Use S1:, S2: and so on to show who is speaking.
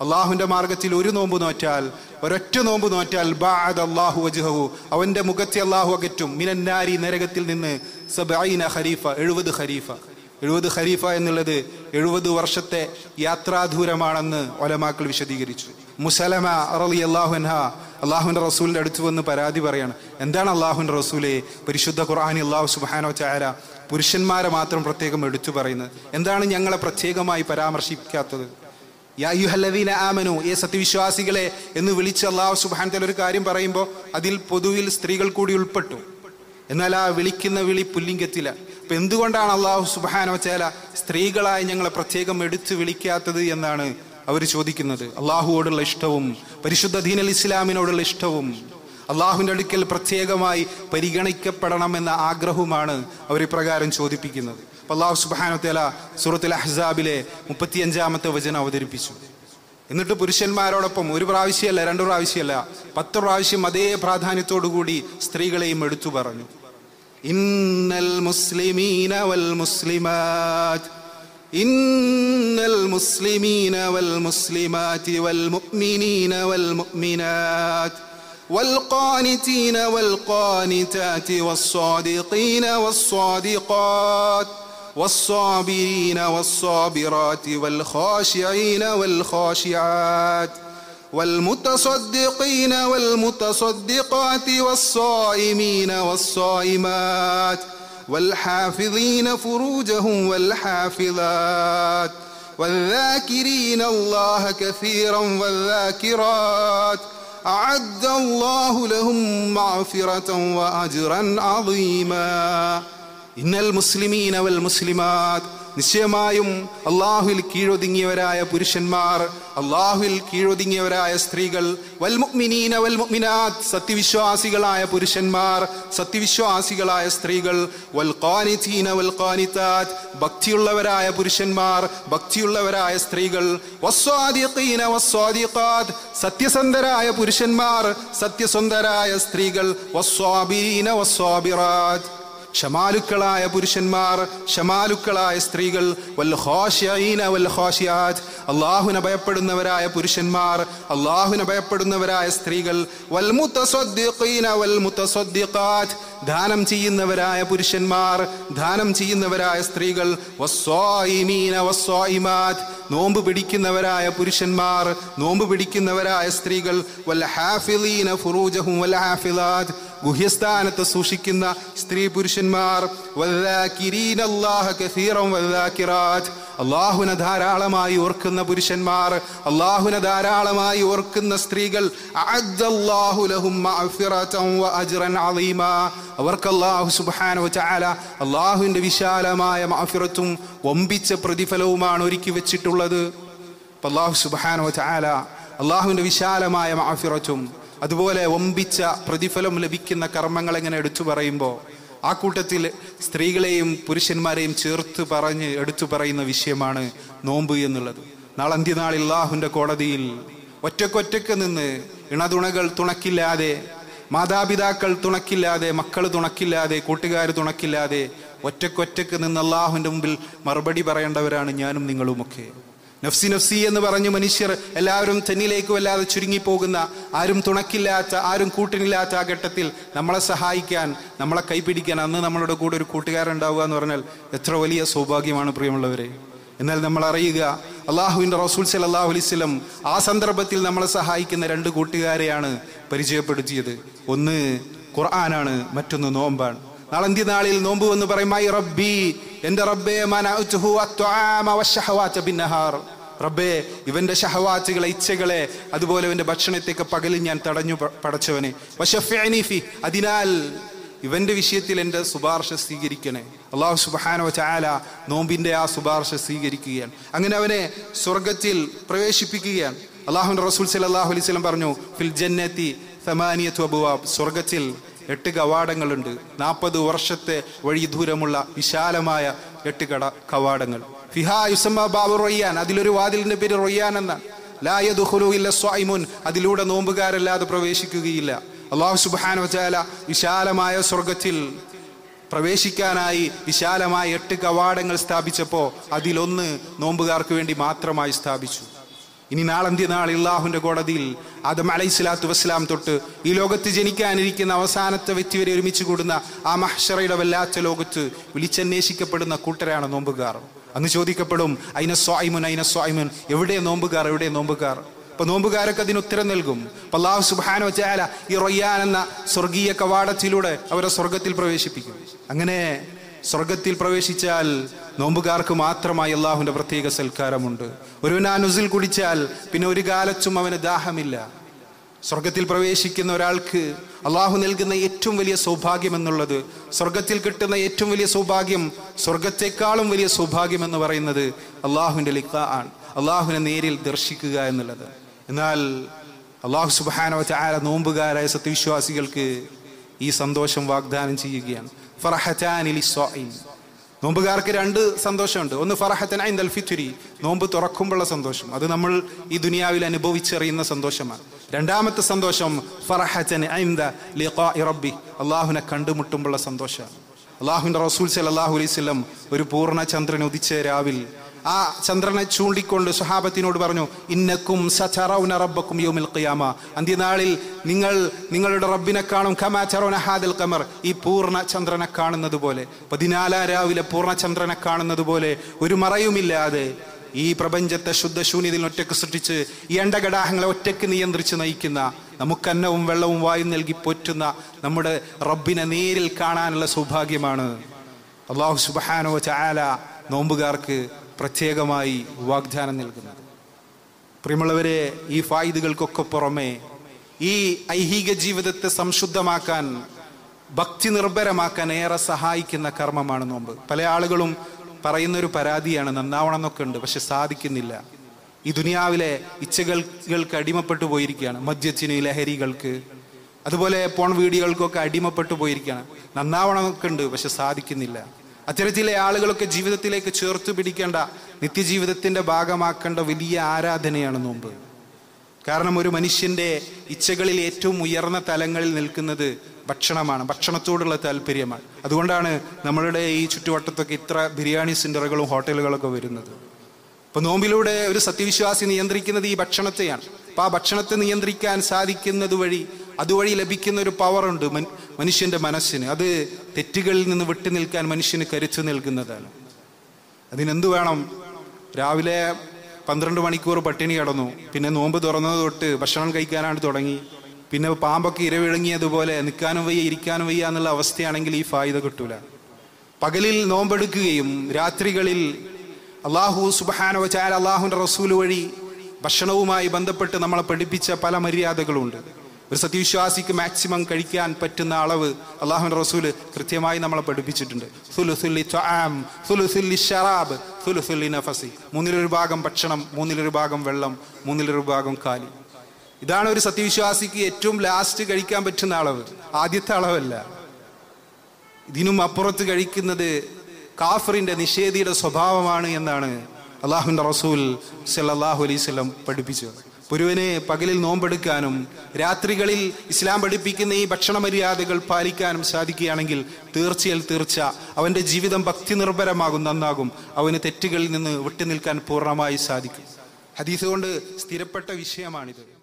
S1: അള്ളാഹുവിൻ്റെ മാർഗത്തിൽ ഒരു നോമ്പ് നോറ്റാൽ ഒരൊറ്റ നോമ്പ് നോറ്റാൽ ബാദ് അള്ളാഹു വജുഹു അവൻ്റെ മുഖത്തെ അള്ളാഹു അകറ്റും മിനന്നാരി നരകത്തിൽ നിന്ന് സബൈന ഖരീഫ എഴുപത് ഖരീഫ എഴുപത് ഖരീഫ എന്നുള്ളത് എഴുപത് വർഷത്തെ യാത്രാദൂരമാണെന്ന് ഒലമാക്കൾ വിശദീകരിച്ചു മുസലമ അറലി അള്ളാഹുൻഹ അള്ളാഹുവിൻ്റെ റസൂലിൻ്റെ അടുത്ത് വന്ന് പരാതി പറയാണ് എന്താണ് അള്ളാഹുവിൻ്റെ റസൂലെ പരിശുദ്ധ ഖുർആാനി അള്ളാഹു സുബാനോ ചാര പുരുഷന്മാരെ മാത്രം പ്രത്യേകം എടുത്തു പറയുന്നത് എന്താണ് ഞങ്ങളെ പ്രത്യേകമായി പരാമർശിക്കാത്തത് യാ യുഹല്ലദീന ആമനു ഏ സത്യവിശ്വാസികളെ എന്ന് വിളിച്ച് അള്ളാഹു സുബാൻ ഒരു കാര്യം പറയുമ്പോൾ അതിൽ പൊതുവിൽ സ്ത്രീകൾ കൂടി ഉൾപ്പെട്ടു എന്നാൽ ആ വിളിക്കുന്ന വിളി പുല്ലിംഗത്തില അപ്പൊ എന്തുകൊണ്ടാണ് അള്ളാഹു സുബാനോ ചേല സ്ത്രീകളായി ഞങ്ങളെ പ്രത്യേകം എടുത്തു വിളിക്കാത്തത് എന്നാണ് അവർ ചോദിക്കുന്നത് അള്ളാഹുവോടുള്ള ഇഷ്ടവും പരിശുദ്ധ ദീനൽ ഇസ്ലാമിനോടുള്ള ഇഷ്ടവും അള്ളാഹുവിൻ്റെ അടുക്കൽ പ്രത്യേകമായി പരിഗണിക്കപ്പെടണമെന്ന ആഗ്രഹവുമാണ് അവർ ഇപ്രകാരം ചോദിപ്പിക്കുന്നത് അപ്പൊ അള്ളാഹു സുബാനോ തേല സൂറത്തുൽ അഹ്സാബിലെ മുപ്പത്തിയഞ്ചാമത്തെ വചനം അവതരിപ്പിച്ചു എന്നിട്ട് പുരുഷന്മാരോടൊപ്പം ഒരു പ്രാവശ്യമല്ല രണ്ടു പ്രാവശ്യമല്ല പത്ത് പ്രാവശ്യം അതേ പ്രാധാന്യത്തോടുകൂടി സ്ത്രീകളെയും എടുത്തു പറഞ്ഞു ഇന്നൽ മുസ്ലിമീന വൽ മുസ്ലിമാറ്റ് ഇന്നൽ മുസ്ലിമീന വൽ മുസ്ലിമാറ്റ് വൽ മുഅ്മിനീന വൽ മുഅ്മിനാറ്റ് والقانتين والقانتات والصادقين والصادقات والصابرين والصابرات والخاشعين والخاشعات والمتصدقين والمتصدقات والصائمين والصائمات والحافظين فروجهم والحافظات والذاكرين الله كثيرا والذاكرات أعد الله لهم مغفرة وأجرا عظيما إن المسلمين والمسلمات നിശ്ചയമായും അള്ളാഹുവിൽ കീഴൊതുങ്ങിയവരായ പുരുഷന്മാർ അള്ളാഹുവിൽ കീഴൊതുങ്ങിയവരായ സ്ത്രീകൾ വൽമുഅ്മിനീന വൽമുഅ്മിനാത്ത് സത്യവിശ്വാസികളായ പുരുഷന്മാർ സത്യവിശ്വാസികളായ സ്ത്രീകൾ വൽ ഖാനിതീന വൽ ഖാനിതാത്ത് ഭക്തിയുള്ളവരായ പുരുഷന്മാർ ഭക്തിയുള്ളവരായ സ്ത്രീകൾ വസ്വാദിഖീന വസ്വാദിഖാത്ത് സത്യസന്ധരായ പുരുഷന്മാർ സത്യസന്ധരായ സ്ത്രീകൾ വസ്വാബീന വസ്വാബിറാത്ത് ഷമാലുക്കളായ പുരുഷന്മാർ ഷമാലുക്കളായ സ്ത്രീകൾ വൽ ഖാശിഈന വൽ ഖാശിയാത്ത് അള്ളാഹുവിനെ ഭയപ്പെടുന്നവരായ പുരുഷന്മാർ അള്ളാഹുവിനെ ഭയപ്പെടുന്നവരായ സ്ത്രീകൾ വൽ മുത്തസദ്ദിഖീന വൽ മുത്തസദ്ദിഖാത്ത് ദാനം ചെയ്യുന്നവരായ പുരുഷന്മാർ ദാനം ചെയ്യുന്നവരായ സ്ത്രീകൾ വസ്വായിമീന വസ്വായിമാത്ത് നോമ്പ് പിടിക്കുന്നവരായ പുരുഷന്മാർ നോമ്പ് പിടിക്കുന്നവരായ സ്ത്രീകൾ വൽ ഹാഫിലീന ഫുറൂജഹും വൽ ഹാഫിലാത്ത് ഗുഹ്യസ്ഥാനത്ത് സൂക്ഷിക്കുന്ന സ്ത്രീ പുരുഷന്മാർ വദ്ദാകിരീന അല്ലാഹ കസീറൻ വദ്ദാകിറാത്ത് അള്ളാഹുനെ ധാരാളമായി ഓർക്കുന്ന പുരുഷന്മാർ അള്ളാഹുനെ ധാരാളമായി ഓർക്കുന്ന സ്ത്രീകൾ അഅദ്ദല്ലാഹു ലഹും മഗ്ഫിറതൻ വഅജ്റൻ അളീമ അവർക്ക് അള്ളാഹു സുബ്ഹാനഹു വതആല അള്ളാഹുവിൻ്റെ വിശാലമായ മഗ്ഫിറത്തും വമ്പിച്ച പ്രതിഫലവുമാണ് ഒരുക്കി വെച്ചിട്ടുള്ളത് അപ്പോൾ അള്ളാഹു സുബ്ഹാനഹു വതആല അള്ളാഹുവിൻ്റെ വിശാലമായ മഗ്ഫിറത്തും അതുപോലെ വമ്പിച്ച പ്രതിഫലം ലഭിക്കുന്ന കർമ്മങ്ങൾ എങ്ങനെ എടുത്തു പറയുമ്പോൾ ആ കൂട്ടത്തിൽ സ്ത്രീകളെയും പുരുഷന്മാരെയും ചേർത്ത് പറഞ്ഞ് എടുത്തു പറയുന്ന വിഷയമാണ് നോമ്പ് എന്നുള്ളത് നാളെ അന്ത്യനാളിൽ അള്ളാഹുവിൻ്റെ കോടതിയിൽ ഒറ്റക്കൊറ്റക്ക് നിന്ന് ഇണതുണകൾ തുണക്കില്ലാതെ മാതാപിതാക്കൾ തുണക്കില്ലാതെ മക്കൾ തുണക്കില്ലാതെ കൂട്ടുകാർ തുണക്കില്ലാതെ ഒറ്റക്കൊറ്റക്ക് നിന്ന് അള്ളാഹുവിൻ്റെ മുമ്പിൽ മറുപടി പറയേണ്ടവരാണ് ഞാനും നിങ്ങളുമൊക്കെ നഫ്സി നഫ്സി എന്ന് പറഞ്ഞ് മനുഷ്യർ എല്ലാവരും തെന്നിലേക്ക് വല്ലാതെ ചുരുങ്ങിപ്പോകുന്ന ആരും തുണക്കില്ലാത്ത ആരും കൂട്ടിനില്ലാത്ത ആ ഘട്ടത്തിൽ നമ്മളെ സഹായിക്കാൻ നമ്മളെ കൈപിടിക്കാൻ അന്ന് നമ്മളുടെ കൂടെ ഒരു കൂട്ടുകാരുണ്ടാവുക എന്ന് പറഞ്ഞാൽ എത്ര വലിയ സൗഭാഗ്യമാണ് പ്രിയമുള്ളവരെ എന്നാൽ നമ്മൾ അറിയുക അള്ളാഹുവിൻ്റെ റസൂൽ സലാഹു അലൈസ്ലം ആ സന്ദർഭത്തിൽ നമ്മളെ സഹായിക്കുന്ന രണ്ട് കൂട്ടുകാരെയാണ് പരിചയപ്പെടുത്തിയത് ഒന്ന് ഖുർആനാണ് മറ്റൊന്ന് നോമ്പാണ് നാളെ നാളിൽ നോമ്പ് എന്ന് പറയും "ഐ റബ്ബി എന്റെ റബ്ബേ മനഅ്തുഹു അത്വാമ വശഹവാത ബിന്നഹാർ റബ്ബേ ഇവന്റെ ഷഹവാറ്റുകളെ ഇച്ഛകളെ അതുപോലെ ഇവന്റെ ഭക്ഷണത്തെയൊക്കെ പകലിൽ ഞാൻ തടഞ്ഞു പ- പടച്ചവനെ വശഫ്ഇനി ഫി അതിനാൽ ഇവന്റെ വിഷയത്തിൽ എൻ്റെ ശുപാർശ സ്വീകരിക്കണേ അള്ളാഹു സുബാനോ ചാല നോമ്പിന്റെ ആ ശുപാർശ സ്വീകരിക്കുകയാണ് അങ്ങനെ അവനെ സ്വർഗത്തിൽ പ്രവേശിപ്പിക്കുകയാണ് അള്ളാഹുന്റെ റസൂൽ സല്ലല്ലാഹു അലൈഹി വസല്ലം പറഞ്ഞു ഫിൽ ജന്നത്തി സമാനിയത്തു അബുവാബ് സ്വർഗത്തിൽ എട്ട് കവാടങ്ങളുണ്ട് നാൽപ്പത് വർഷത്തെ വഴി ദൂരമുള്ള വിശാലമായ എട്ട് കട കവാടങ്ങൾ ഫിഹാ യുസമ്മ ബാബു റൊയ്യാൻ അതിലൊരു വാതിലിന്റെ പേര് റൊയ്യാൻ എന്നാണ് ലായദുഹുലു ഇല്ല സ്വായിമുൻ അതിലൂടെ നോമ്പുകാരല്ലാതെ പ്രവേശിക്കുകയില്ല അള്ളാഹു സുബ്ഹാന വചാല വിശാലമായ സ്വർഗത്തിൽ പ്രവേശിക്കാനായി വിശാലമായ എട്ട് കവാടങ്ങൾ സ്ഥാപിച്ചപ്പോൾ അതിലൊന്ന് നോമ്പുകാർക്ക് വേണ്ടി മാത്രമായി സ്ഥാപിച്ചു ഇനി നാളന്ത്യ നാൾ ഇള്ളാഹുവിന്റെ കോടതിയിൽ ആദം അലൈഹി സ്വലാത്തു വസ്സലാം തൊട്ട് ഈ ലോകത്ത് ജനിക്കാനിരിക്കുന്ന അവസാനത്തെ വ്യക്തി വരെ ഒരുമിച്ച് കൂടുന്ന ആ മഹ്ഷറയുടെ വല്ലാത്ത ലോകത്ത് വിളിച്ചന്വേഷിക്കപ്പെടുന്ന കൂട്ടരാണ് നോമ്പുകാർ അന്ന് ചോദിക്കപ്പെടും അയിന സ്വായ്മുൻ അയിന സ്വായ്മുൻ എവിടെ നോമ്പുകാർ എവിടെ നോമ്പുകാർ അപ്പൊ നോമ്പുകാരൊക്കെ അതിന് ഉത്തരം നൽകും അപ്പൊ അള്ളാഹു സുബാനോ ചാല ഈ റൊയ്യാൻ എന്ന സ്വർഗീയ കവാടത്തിലൂടെ അവരെ സ്വർഗത്തിൽ പ്രവേശിപ്പിക്കും അങ്ങനെ സ്വർഗത്തിൽ പ്രവേശിച്ചാൽ നോമ്പുകാർക്ക് മാത്രമായി അള്ളാഹുവിന്റെ പ്രത്യേക സൽക്കാരമുണ്ട് ഒരുവൻ ആ നുസിൽ കുടിച്ചാൽ പിന്നെ ഒരു കാലത്തും അവന് ദാഹമില്ല സ്വർഗത്തിൽ പ്രവേശിക്കുന്ന ഒരാൾക്ക് അള്ളാഹു നൽകുന്ന ഏറ്റവും വലിയ സൗഭാഗ്യം എന്നുള്ളത് സ്വർഗത്തിൽ കിട്ടുന്ന ഏറ്റവും വലിയ സൗഭാഗ്യം സ്വർഗത്തെക്കാളും വലിയ സൗഭാഗ്യം എന്ന് പറയുന്നത് അള്ളാഹുവിൻ്റെ ലിഖ ആണ് അള്ളാഹുവിനെ നേരിൽ ദർശിക്കുക എന്നുള്ളത് എന്നാൽ അള്ളാഹു സുബാനോ ചാര നോമ്പുകാരായ സത്യവിശ്വാസികൾക്ക് ഈ സന്തോഷം വാഗ്ദാനം ചെയ്യുകയാണ് ഫറഹറ്റാനിലി സ്വാഇൻ നോമ്പുകാർക്ക് രണ്ട് സന്തോഷമുണ്ട് ഒന്ന് ഫറഹത്തൻ ഐന്ദൽ ഫിത്തുരി നോമ്പ് തുറക്കുമ്പോഴുള്ള സന്തോഷം അത് നമ്മൾ ഈ ദുനിയാവിൽ അനുഭവിച്ചറിയുന്ന സന്തോഷമാണ് രണ്ടാമത്തെ സന്തോഷം ഫറഹത്തൻ ഐന്ദ ലിഖാഇ റബ്ബി അള്ളാഹുവിനെ കണ്ടുമുട്ടുമ്പോഴുള്ള സന്തോഷമാണ് അള്ളാഹുവിൻ്റെ റസൂൽ സല്ലല്ലാഹു അലൈഹി വസല്ലം ഒരു പൂർണ്ണ ചന്ദ്രൻ ഉദിച്ച രാവിൽ ആ ചന്ദ്രനെ ചൂണ്ടിക്കൊണ്ട് സുഹാബത്തിനോട് പറഞ്ഞു ഇന്നക്കും സചറൗന റബ്ബക്കും യൗമിൽ ഖിയാമ അന്ത്യനാളിൽ നിങ്ങൾ നിങ്ങളുടെ റബ്ബിനെ കാണും കമാ ചറൗന ഹാദൽ ഖമർ ഈ പൂർണ്ണ ചന്ദ്രനെ കാണുന്നത് പോലെ പതിനാലാം രാവിലെ പൂർണ്ണ ചന്ദ്രനെ കാണുന്നത് പോലെ ഒരു മറയുമില്ലാതെ ഈ പ്രപഞ്ചത്തെ ശുദ്ധശൂന്യതയിൽ ഒറ്റക്ക് സൃഷ്ടിച്ച് ഈ അണ്ടകടാഹങ്ങളെ ഒറ്റക്ക് നിയന്ത്രിച്ച് നയിക്കുന്ന നമുക്ക് അന്നവും വെള്ളവും വായും നൽകി പോറ്റുന്ന നമ്മുടെ റബ്ബിനെ നേരിൽ കാണാനുള്ള സൗഭാഗ്യമാണ് അള്ളാഹു സുബാനോ ചാല നോമ്പുകാർക്ക് പ്രത്യേകമായി വാഗ്ദാനം നൽകുന്നത് പ്രിയമുള്ളവരെ ഈ ഫായിദുകൾക്കൊക്കെ പുറമെ ഈ ഐഹിക ജീവിതത്തെ സംശുദ്ധമാക്കാൻ ഭക്തി നിർഭരമാക്കാൻ ഏറെ സഹായിക്കുന്ന കർമ്മമാണ് നോമ്പ് പല ആളുകളും പറയുന്ന ഒരു പരാതിയാണ് നന്നാവണം എന്നൊക്കെ ഉണ്ട് പക്ഷെ സാധിക്കുന്നില്ല ഈ ദുനിയാവിലെ ഇച്ഛകൾക്ക് അടിമപ്പെട്ടു പോയിരിക്കുകയാണ് മദ്യത്തിന് ലഹരികൾക്ക് അതുപോലെ പോൺ വീഡിയോകൾക്കൊക്കെ അടിമപ്പെട്ടു പോയിരിക്കുകയാണ് നന്നാവണമൊക്കെ ഉണ്ട് പക്ഷെ സാധിക്കുന്നില്ല അത്തരത്തിലെ ആളുകളൊക്കെ ജീവിതത്തിലേക്ക് ചേർത്ത് പിടിക്കേണ്ട നിത്യജീവിതത്തിന്റെ ഭാഗമാക്കേണ്ട വലിയ ആരാധനയാണ് നോമ്പ് കാരണം ഒരു മനുഷ്യന്റെ ഇച്ഛകളിൽ ഏറ്റവും ഉയർന്ന തലങ്ങളിൽ നിൽക്കുന്നത് ഭക്ഷണമാണ് ഭക്ഷണത്തോടുള്ള താല്പര്യമാണ് അതുകൊണ്ടാണ് നമ്മളുടെ ഈ ചുറ്റുവട്ടത്തൊക്കെ ഇത്ര ബിരിയാണി സെന്ററുകളും ഹോട്ടലുകളൊക്കെ വരുന്നത് അപ്പൊ നോമ്പിലൂടെ ഒരു സത്യവിശ്വാസി നിയന്ത്രിക്കുന്നത് ഈ ഭക്ഷണത്തെയാണ് അപ്പൊ ആ ഭക്ഷണത്തെ നിയന്ത്രിക്കാൻ സാധിക്കുന്നത് വഴി അതുവഴി ലഭിക്കുന്ന ഒരു പവറുണ്ട് മനുഷ്യന്റെ മനസ്സിന് അത് തെറ്റുകളിൽ നിന്ന് വിട്ടു നിൽക്കാൻ മനുഷ്യന് കരുത്തു നൽകുന്നതാണ് അതിനെന്ത് വേണം രാവിലെ പന്ത്രണ്ട് മണിക്കൂർ പട്ടിണി കിടന്നു പിന്നെ നോമ്പ് തുറന്നത് തൊട്ട് ഭക്ഷണം കഴിക്കാനാണ് തുടങ്ങി പിന്നെ പാമ്പൊക്കെ ഇരവിഴുങ്ങിയതുപോലെ നിൽക്കാനും വയ്യ ഇരിക്കാനും വയ്യ എന്നുള്ള അവസ്ഥയാണെങ്കിൽ ഈ ഫായുത കിട്ടൂല പകലിൽ നോമ്പെടുക്കുകയും രാത്രികളിൽ അള്ളാഹു സുബാനോ ചായ അള്ളാഹുവിന്റെ റസൂൽ വഴി ഭക്ഷണവുമായി ബന്ധപ്പെട്ട് നമ്മളെ പഠിപ്പിച്ച പല മര്യാദകളുണ്ട് ഒരു സത്യവിശ്വാസിക്ക് മാക്സിമം കഴിക്കാൻ പറ്റുന്ന അളവ് അള്ളാഹുവിന്റെ റസൂല് കൃത്യമായി നമ്മളെ പഠിപ്പിച്ചിട്ടുണ്ട് സുലുസുല്ലി ത്വആം, സുലുസുല്ലി ഷറാബ്, സുലുസുല്ലി നഫസി മൂന്നിലൊരു ഭാഗം ഭക്ഷണം മൂന്നിലൊരു ഭാഗം വെള്ളം മൂന്നിലൊരു ഭാഗം കാലി ഇതാണ് ഒരു സത്യവിശ്വാസിക്ക് ഏറ്റവും ലാസ്റ്റ് കഴിക്കാൻ പറ്റുന്ന അളവ് ആദ്യത്തെ അളവല്ല ഇതിനും അപ്പുറത്ത് കഴിക്കുന്നത് കാഫറിന്റെ നിഷേധിയുടെ സ്വഭാവമാണ് എന്നാണ് അള്ളാഹുവിന്റെ റസൂൽ സല്ലല്ലാഹു അലൈഹി വസല്ലം പഠിപ്പിച്ചത് ഒരുവന് പകലിൽ നോമ്പെടുക്കാനും രാത്രികളിൽ ഇസ്ലാം പഠിപ്പിക്കുന്ന ഈ ഭക്ഷണ മര്യാദകൾ പാലിക്കാനും സാധിക്കുകയാണെങ്കിൽ തീർച്ചയായും തീർച്ച അവന്റെ ജീവിതം ഭക്തി നിർഭരമാകും നന്നാകും അവന് തെറ്റുകളിൽ നിന്ന് വിട്ടുനിൽക്കാൻ പൂർണ്ണമായി സാധിക്കും ഹദീസ് കൊണ്ട് സ്ഥിരപ്പെട്ട വിഷയമാണിത്